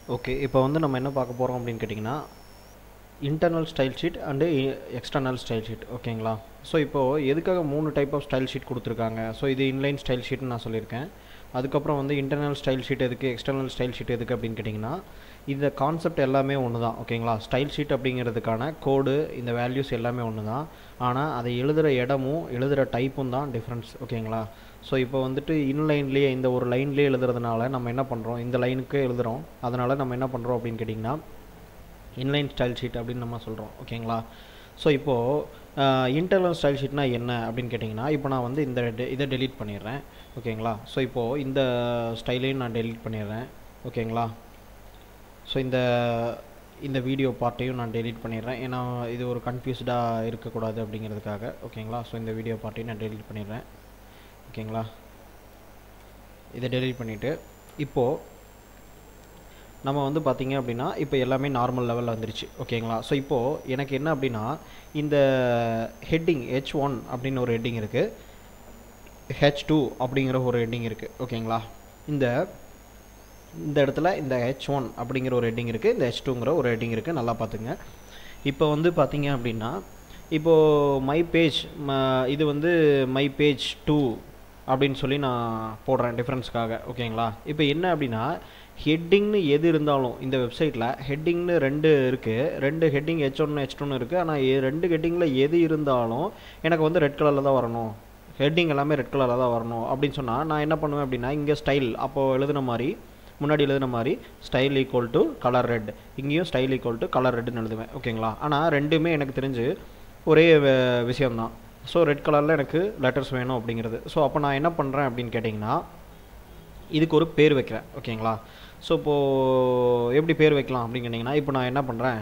okay இப்போ வந்து நம்ம என்ன பார்க்க போகிறோம் அப்படின்னு கேட்டிங்கன்னா internal style sheet and external style sheet ஓகேங்களா ஸோ இப்போது எதுக்காக மூணு டைப் ஆஃப் ஸ்டைல் ஷீட் கொடுத்துருக்காங்க ஸோ இது இன்லைன் ஸ்டைல் ஷீட்னு நான் சொல்லியிருக்கேன் அதுக்கப்புறம் வந்து இன்டர்னல் ஸ்டைல் ஷீட் எதுக்கு எக்ஸ்டர்னல் ஸ்டைல் ஷீட் எதுக்கு அப்படின்னு கேட்டிங்கன்னா இந்த கான்செப்ட் எல்லாமே ஒன்று தான் ஓகேங்களா ஸ்டைல் ஷீட் அப்படிங்கிறதுக்கான கோடு இந்த வேல்யூஸ் எல்லாமே ஒன்று தான் ஆனால் அதை எழுதுகிற இடமும் எழுதுகிற டைப்பும் தான் டிஃப்ரென்ஸ் ஓகேங்களா ஸோ இப்போ வந்துட்டு இன்லைன்லேயே இந்த ஒரு லைன்லேயே எழுதுறதுனால நம்ம என்ன பண்ணுறோம் இந்த லைனுக்கு எழுதுகிறோம் அதனால் நம்ம என்ன பண்ணுறோம் அப்படின்னு கேட்டிங்கன்னா இன்லைன் ஸ்டைல் ஷீட் அப்படின்னு நம்ம சொல்கிறோம் ஓகேங்களா ஸோ இப்போது இன்டர்னல் ஸ்டைல் ஷீட்னா என்ன அப்படின்னு கேட்டிங்கன்னா இப்போ நான் வந்து இந்த de- இதை டெலீட் பண்ணிடுறேன் ஓகேங்களா ஸோ இப்போது இந்த ஸ்டைலையும் நான் டெலீட் பண்ணிடுறேன் ஓகேங்களா ஸோ இந்த இந்த வீடியோ பார்ட்டையும் நான் டெலீட் பண்ணிடுறேன் ஏன்னா இது ஒரு கன்ஃபியூஸ்டாக இருக்கக்கூடாது அப்படிங்கிறதுக்காக ஓகேங்களா ஸோ இந்த வீடியோ பார்ட்டையும் நான் டெலீட் பண்ணிடுறேன் ஓகேங்களா இதை டெலீட் பண்ணிவிட்டு இப்போது நம்ம வந்து பார்த்தீங்க அப்படின்னா இப்போ எல்லாமே நார்மல் லெவலில் வந்துருச்சு ஓகேங்களா ஸோ இப்போது எனக்கு என்ன அப்படின்னா இந்த ஹெட்டிங் ஹெச் ஒன் அப்படின்னு ஒரு ஹெட்டிங் இருக்குது ஹெச் டூ அப்படிங்கிற ஒரு ஹெட்டிங் இருக்குது ஓகேங்களா இந்த இந்த இடத்துல இந்த ஹெச் ஒன் அப்படிங்கிற ஒரு ஹெட்டிங் இருக்குது இந்த ஹெச் டூங்கிற ஒரு ஹெட்டிங் இருக்குது நல்லா பார்த்துங்க இப்போ வந்து பார்த்தீங்க அப்படின்னா இப்போது மை பேஜ் இது வந்து மை பேஜ் டூ அப்படின்னு சொல்லி நான் போடுறேன் டிஃப்ரென்ஸ்க்காக ஓகேங்களா இப்போ என்ன அப்படின்னா ஹெட்டிங்னு எது இருந்தாலும் இந்த வெப்சைட்டில் ஹெட்டிங்னு ரெண்டு இருக்குது ரெண்டு ஹெட்டிங் ஹெச் ஒன்று ஹெச் டூன்னு இருக்குது ஆனால் ரெண்டு ஹெட்டிங்கில் எது இருந்தாலும் எனக்கு வந்து ரெட் கலரில் தான் வரணும் ஹெட்டிங் எல்லாமே ரெட் கலரில் தான் வரணும் அப்படின்னு சொன்னால் நான் என்ன பண்ணுவேன் அப்படின்னா இங்கே ஸ்டைல் அப்போது எழுதுன மாதிரி முன்னாடி எழுதுன மாதிரி style equal to colour red இங்கேயும் ஸ்டைல் ஈக்குவல் டு கலர் ரெட்னு எழுதுவேன் ஓகேங்களா ஆனால் ரெண்டுமே எனக்கு தெரிஞ்சு ஒரே வே- விஷயம்தான் ஸோ ரெட் கலரில் எனக்கு லெட்டர்ஸ் வேணும் அப்படிங்கிறது ஸோ அப்போ நான் என்ன பண்ணுறேன் அப்படின்னு கேட்டிங்கன்னா இதுக்கு ஒரு பேர் வைக்கிறேன் ஓகேங்களா ஸோ இப்போது எப்படி பேர் வைக்கலாம் அப்படின்னு கேட்டிங்கன்னா இப்போ நான் என்ன பண்ணுறேன்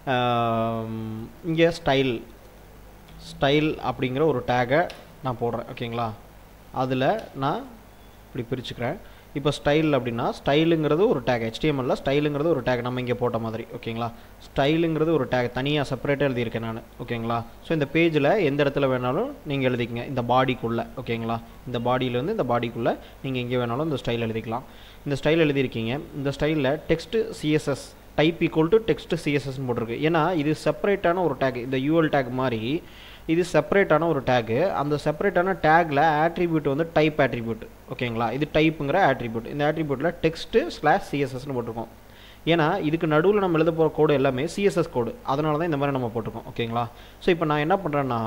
இங்கே ஸ்டைல் ஸ்டைல் அப்படிங்கிற ஒரு டேகை நான் போடுறேன் ஓகேங்களா அதில் நான் இப்படி பிரிச்சுக்கிறேன் இப்போ ஸ்டைல் அப்படின்னா ஸ்டைலுங்கிறது ஒரு டேக் HTML ல ஸ்டைலுங்கிறது ஒரு டேக் நம்ம இங்கே போட்ட மாதிரி ஓகேங்களா ஸ்டைலுங்கிறது ஒரு டேக் தனியாக செப்பரேட்டாக எழுதியிருக்கேன் நான் ஓகேங்களா ஸோ இந்த பேஜில் எந்த இடத்துல வேணாலும் நீங்கள் எழுதிக்கங்க இந்த பாடிக்குள்ளே ஓகேங்களா இந்த பாடியிலேருந்து இந்த பாடிக்குள்ளே நீங்கள் எங்கே வேணாலும் இந்த ஸ்டைல் எழுதிக்கலாம் இந்த ஸ்டைல் எழுதியிருக்கீங்க இந்த ஸ்டைலில் text CSS type equal to text சிஎஸ்எஸ்னு போட்டிருக்கு ஏன்னா இது செப்பரேட்டான ஒரு டேக் இந்த யூஎல் டேக் மாதிரி இது செப்பரேட்டான ஒரு டேகு அந்த செப்பரேட்டான டேக்கில் ஆட்ரிபியூட் வந்து டைப் ஆட்ரிபியூட் ஓகேங்களா இது டைப்புங்கிற ஆட்ரிபியூட் இந்த ஆட்ரிபியூட்டில் டெக்ஸ்ட்டு ஸ்லாஷ் சிஎஸ்எஸ்னு போட்டிருக்கோம் ஏன்னா இதுக்கு நடுவில் நம்ம எழுத போகிற கோடு எல்லாமே சிஎஸ்எஸ் கோடு அதனால தான் இந்த மாதிரி நம்ம போட்டிருக்கோம் ஓகேங்களா ஸோ இப்போ நான் என்ன பண்ணுறேன்னா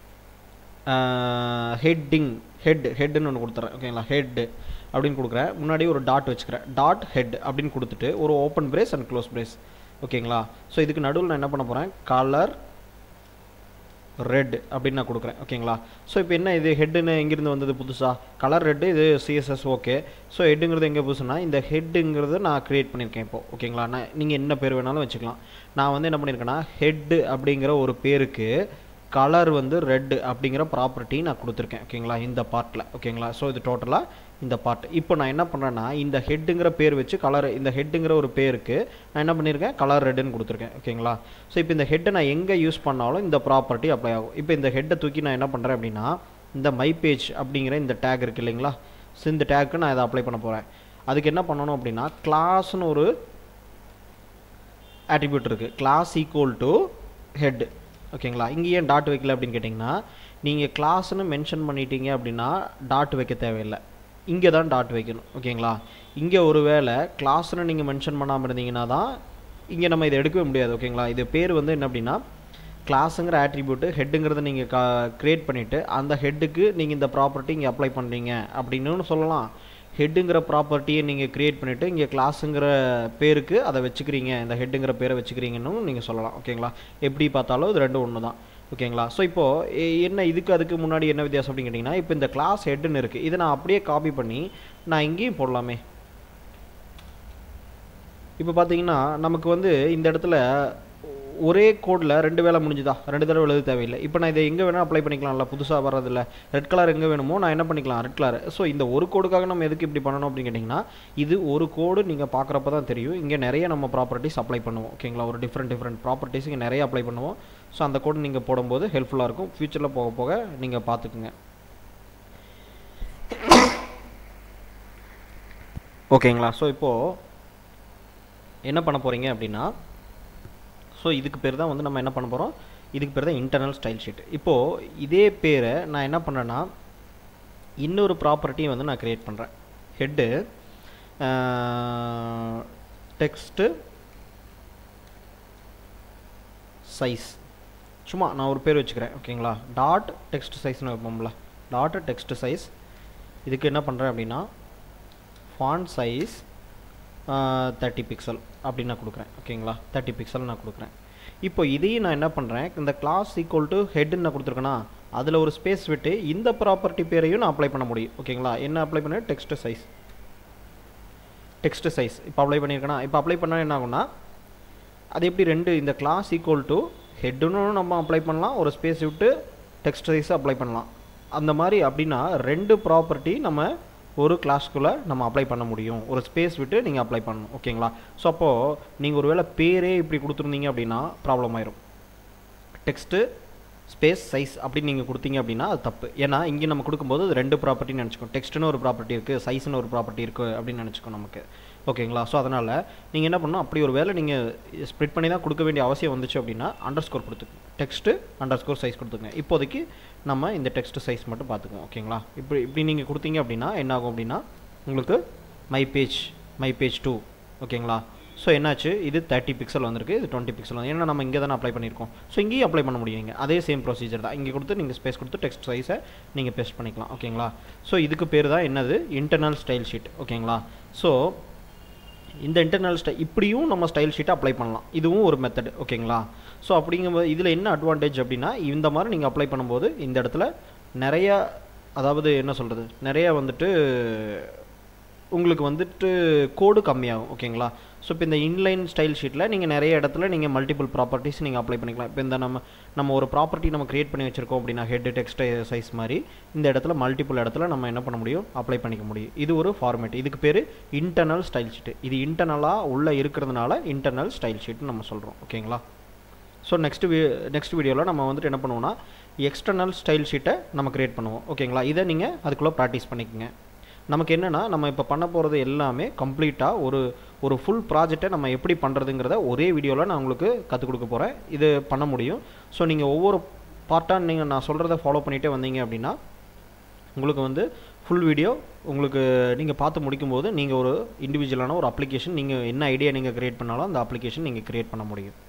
ஹெட்டிங் ஹெட் ஹெட்டுன்னு ஒன்று கொடுத்துறேன் ஓகேங்களா ஹெட் அப்படின்னு கொடுக்குறேன் முன்னாடி ஒரு டாட் வச்சுக்கிறேன் டாட் ஹெட் அப்படின்னு கொடுத்துட்டு ஒரு open brace and close brace ஓகேங்களா ஸோ இதுக்கு நடுவில் நான் என்ன பண்ண போகிறேன் கலர் ரெட் அப்படின்னு நான் கொடுக்குறேன் ஓகேங்களா ஸோ இப்போ என்ன இது ஹெட்டுன்னு எங்கேருந்து வந்தது புதுசாக கலர் ரெட்டு இது சிஎஸ்எஸ் ஓகே ஸோ ஹெட்டுங்கிறது எங்கே புதுசுனா இந்த ஹெட்டுங்கிறது நான் க்ரியேட் பண்ணியிருக்கேன் இப்போ ஓகேங்களா நான் நீங்கள் என்ன பேர் வேணாலும் வச்சுக்கலாம் நான் வந்து என்ன பண்ணியிருக்கேன்னா ஹெட்டு அப்படிங்கிற ஒரு பேருக்கு கலர் வந்து ரெட் அப்படிங்கிற ப்ராப்பர்ட்டி நான் கொடுத்துருக்கேன் ஓகேங்களா இந்த பார்ட்டில் ஓகேங்களா ஸோ இது டோட்டலாக இந்த பார்ட் இப்போ நான் என்ன பண்ணுறேன்னா இந்த ஹெட்டுங்கிற பேர் வச்சு கலர் இந்த ஹெட்டுங்கிற ஒரு பேருக்கு நான் என்ன பண்ணியிருக்கேன் கலர் ரெட்டுன்னு கொடுத்துருக்கேன் ஓகேங்களா ஸோ இப்போ இந்த ஹெட்டை நான் எங்கே யூஸ் பண்ணாலும் இந்த ப்ராப்பர்ட்டி அப்ளை ஆகும் இப்போ இந்த ஹெட்டை தூக்கி நான் என்ன பண்ணுறேன் அப்படின்னா இந்த மை பேஜ் அப்படிங்கிற இந்த டேக் இருக்கு இல்லைங்களா ஸோ இந்த டேக்கு நான் இதை அப்ளை பண்ண போகிறேன் அதுக்கு என்ன பண்ணணும் அப்படின்னா கிளாஸ்னு ஒரு ஆட்ரிபியூட் இருக்குது கிளாஸ் ஈக்குவல் டு ஹெட் ஓகேங்களா இங்கே ஏன் டாட் வைக்கல அப்படின்னு கேட்டிங்கன்னா நீங்கள் கிளாஸ்னு மென்ஷன் பண்ணிட்டீங்க அப்படின்னா டாட் வைக்க தேவையில்லை இங்கே தான் டாட் வைக்கணும் ஓகேங்களா இங்கே ஒரு வேளை கிளாஸ்னு நீங்கள் மென்ஷன் பண்ணாமல் இருந்தீங்கன்னா தான் இங்கே நம்ம இதை எடுக்கவே முடியாது ஓகேங்களா இது பேர் வந்து என்ன அப்படின்னா கிளாஸுங்கிற ஆட்ரிபியூட்டு ஹெட்டுங்கிறத நீங்கள் கா க்ரியேட் பண்ணிவிட்டு அந்த ஹெட்டுக்கு நீங்கள் இந்த ப்ராப்பர்ட்டி இங்கே அப்ளை பண்ணுறீங்க அப்படின்னு சொல்லலாம் ஹெட்டுங்கிற ப்ராப்பர்ட்டியை நீங்கள் க்ரியேட் பண்ணிவிட்டு இங்கே கிளாஸுங்கிற பேருக்கு அதை வச்சுக்கிறீங்க இந்த ஹெட்டுங்கிற பேரை வச்சுக்கிறீங்கன்னு நீங்கள் சொல்லலாம் ஓகேங்களா எப்படி பார்த்தாலும் இது ரெண்டும் ஒன்று தான் ஓகேங்களா ஸோ இப்போது என்ன இதுக்கு அதுக்கு முன்னாடி என்ன வித்தியாசம் அப்படின்னு கேட்டிங்கன்னா இப்போ இந்த கிளாஸ் ஹெட்டுன்னு இருக்குது இதை நான் அப்படியே காப்பி பண்ணி நான் இங்கேயும் போடலாமே இப்போ பார்த்தீங்கன்னா நமக்கு வந்து இந்த இடத்துல ஒரே கோடில் ரெண்டு வேலை முடிஞ்சுதா ரெண்டு தடவை எழுத தேவையில்லை இப்போ நான் இதை எங்கே வேணால் அப்ளை பண்ணிக்கலாம்ல புதுசாக வர்றதில்ல ரெட் கலர் எங்கே வேணுமோ நான் என்ன பண்ணிக்கலாம் ரெட் கலர் ஸோ இந்த ஒரு கோடுக்காக நம்ம எதுக்கு இப்படி பண்ணணும் அப்படின்னு கேட்டிங்கன்னா இது ஒரு கோடு நீங்கள் பார்க்குறப்ப தான் தெரியும் இங்கே நிறைய நம்ம ப்ராப்பர்ட்டிஸ் அப்ளை பண்ணுவோம் ஓகேங்களா ஒரு டிஃப்ரெண்ட் டிஃப்ரெண்ட் ப்ராப்பர்ட்டிஸ் இங்கே நிறைய அப்ளை பண்ணுவோம் ஸோ அந்த கோடு நீங்கள் போடும்போது ஹெல்ப்ஃபுல்லாக இருக்கும் ஃப்யூச்சரில் போக போக நீங்கள் பார்த்துக்குங்க ஓகேங்களா ஸோ இப்போது என்ன பண்ண போகிறீங்க அப்படின்னா ஸோ இதுக்கு பேர் தான் வந்து நம்ம என்ன பண்ண போகிறோம் இதுக்கு பேர் தான் இன்டர்னல் ஸ்டைல் ஷீட் இப்போது இதே பேரை நான் என்ன பண்ணுறேன்னா இன்னொரு ப்ராப்பர்ட்டியை வந்து நான் க்ரியேட் பண்ணுறேன் ஹெட்டு டெக்ஸ்ட்டு சைஸ் சும்மா நான் ஒரு பேர் வச்சுக்கிறேன் ஓகேங்களா டாட் டெக்ஸ்ட் சைஸ்னு வைப்போம்ல டாட் டெக்ஸ்ட் சைஸ் இதுக்கு என்ன பண்ணுறேன் அப்படின்னா ஃபாண்ட் சைஸ் தேர்ட்டி பிக்சல் அப்படின்னு நான் கொடுக்குறேன் ஓகேங்களா தேர்ட்டி பிக்சல் நான் கொடுக்குறேன் இப்போ இதையும் நான் என்ன பண்ணுறேன் இந்த கிளாஸ் ஈக்குவல் டு ஹெட்னு நான் கொடுத்துருக்கேன்னா அதில் ஒரு ஸ்பேஸ் விட்டு இந்த ப்ராப்பர்ட்டி பேரையும் நான் அப்ளை பண்ண முடியும் ஓகேங்களா என்ன அப்ளை பண்ண டெக்ஸ்ட் சைஸ் டெக்ஸ்ட் சைஸ் இப்போ அப்ளை பண்ணியிருக்கேனா இப்போ அப்ளை பண்ணால் என்ன ஆகும்னா அது எப்படி ரெண்டு இந்த கிளாஸ் ஈக்குவல் டு ஹெட்டுன்னு நம்ம அப்ளை பண்ணலாம் ஒரு ஸ்பேஸ் விட்டு டெக்ஸ்ட் சைஸ் அப்ளை பண்ணலாம் அந்த மாதிரி அப்படின்னா ரெண்டு ப்ராப்பர்ட்டி நம்ம ஒரு கிளாஸ்க்குள்ளே நம்ம அப்ளை பண்ண முடியும் ஒரு ஸ்பேஸ் விட்டு நீங்கள் அப்ளை பண்ணணும் ஓகேங்களா ஸோ அப்போது நீங்கள் ஒருவேளை பேரே இப்படி கொடுத்துருந்தீங்க அப்படின்னா ப்ராப்ளம் ஆயிரும் டெக்ஸ்ட்டு ஸ்பேஸ் சைஸ் அப்படின்னு நீங்கள் கொடுத்தீங்க அப்படின்னா அது தப்பு ஏன்னா இங்கே நம்ம கொடுக்கும்போது அது ரெண்டு ப்ராப்பர்ட்டின்னு நினச்சிக்கோ டெக்ஸ்ட்னு ஒரு ப்ராப்பர்ட்டி இருக்குது சைஸ்னு ஒரு ப்ராப்பர்ட்டி இருக்குது அப்படின்னு நினச்சிக்கோ நமக்கு ஓகேங்களா ஸோ அதனால் நீங்கள் என்ன பண்ணணும் அப்படி ஒரு வேலை நீங்கள் ஸ்ப்ளிட் பண்ணி தான் கொடுக்க வேண்டிய அவசியம் வந்துச்சு அப்படின்னா அண்டர் ஸ்கோர் கொடுத்துக்கோங்க டெக்ஸ்ட்டு அண்டர் ஸ்கோர் சைஸ் கொடுத்துங்க இப்போதைக்கு நம்ம இந்த டெக்ஸ்ட் சைஸ் மட்டும் பார்த்துக்குவோம் ஓகேங்களா இப்படி இப்படி நீங்கள் கொடுத்தீங்க அப்படின்னா என்ன ஆகும் அப்படின்னா உங்களுக்கு my page my page two ஓகேங்களா ஸோ என்னாச்சு இது தேர்ட்டி பிக்சல் வந்திருக்கு இது டுவெண்ட்டி பிக்சல் வந்து ஏன்னா நம்ம இங்கே தானே அப்ளை பண்ணியிருக்கோம் ஸோ இங்கேயும் அப்ளை பண்ண முடியும் நீங்கள் அதே சேம் ப்ரொசீஜர் தான் இங்கே கொடுத்து நீங்கள் ஸ்பேஸ் கொடுத்து டெக்ஸ்ட் சைஸை நீங்கள் பேஸ்ட் பண்ணிக்கலாம் ஓகேங்களா ஸோ இதுக்கு பேர் தான் என்னது இன்டர்னல் ஸ்டைல் ஷீட் ஓகேங்களா ஸோ இந்த இன்டர்னல் ஸ்டை இப்படியும் நம்ம ஸ்டைல் ஷீட்டை அப்ளை பண்ணலாம் இதுவும் ஒரு மெத்தட் ஓகேங்களா ஸோ அப்படிங்கும்போது இதில் என்ன அட்வான்டேஜ் அப்படின்னா இந்த மாதிரி நீங்கள் அப்ளை பண்ணும்போது இந்த இடத்துல நிறைய அதாவது என்ன சொல்கிறது நிறைய வந்துட்டு உங்களுக்கு வந்துட்டு கோடு கம்மியாகும் ஓகேங்களா ஸோ இப்போ இந்த இன்லைன் ஸ்டைல் ஷீட்டில் நீங்கள் நிறைய இடத்துல நீங்கள் மல்டிபிள் ப்ராப்பர்ட்டிஸ் நீங்கள் அப்ளை பண்ணிக்கலாம் இப்போ இந்த நம்ம நம்ம ஒரு ப்ராப்பர்ட்டி நம்ம க்ரியேட் பண்ணி வச்சுருக்கோம் அப்படின்னா ஹெட் டெக்ஸ்ட் சைஸ் மாதிரி இந்த இடத்துல மல்டிபிள் இடத்துல நம்ம என்ன பண்ண முடியும் அப்ளை பண்ணிக்க முடியும் இது ஒரு ஃபார்மேட் இதுக்கு பேர் இன்டர்னல் ஸ்டைல் ஷீட்டு இது இன்டர்னலாக உள்ளே இருக்கிறதுனால இன்டர்னல் ஸ்டைல் ஷீட்னு நம்ம சொல்கிறோம் ஓகேங்களா ஸோ நெக்ஸ்ட் வீ நெக்ஸ்ட் வீடியோவில் நம்ம வந்துட்டு என்ன பண்ணுவோம்னா எக்ஸ்டர்னல் ஸ்டைல் ஷீட்டை நம்ம க்ரியேட் பண்ணுவோம் ஓகேங்களா இதை நீங்கள் அதுக்குள்ளே ப்ராக்டிஸ் பண்ணிக்கோங்க நமக்கு என்னென்னா நம்ம இப்போ பண்ண போகிறது எல்லாமே கம்ப்ளீட்டாக ஒரு ஒரு ஃபுல் ப்ராஜெக்டை நம்ம எப்படி பண்ணுறதுங்கிறத ஒரே வீடியோவில் நான் உங்களுக்கு கற்றுக் கொடுக்க போகிறேன் இது பண்ண முடியும் ஸோ நீங்கள் ஒவ்வொரு பார்ட்டாக நீங்கள் நான் சொல்கிறத ஃபாலோ பண்ணிகிட்டே வந்தீங்க அப்படின்னா உங்களுக்கு வந்து ஃபுல் வீடியோ உங்களுக்கு நீங்கள் பார்த்து முடிக்கும்போது நீங்கள் ஒரு இண்டிவிஜுவலான ஒரு அப்ளிகேஷன் நீங்கள் என்ன ஐடியா நீங்கள் க்ரியேட் பண்ணாலும் அந்த அப்ளிகேஷன் நீங்கள் க்ரியேட் பண்ண முடியும்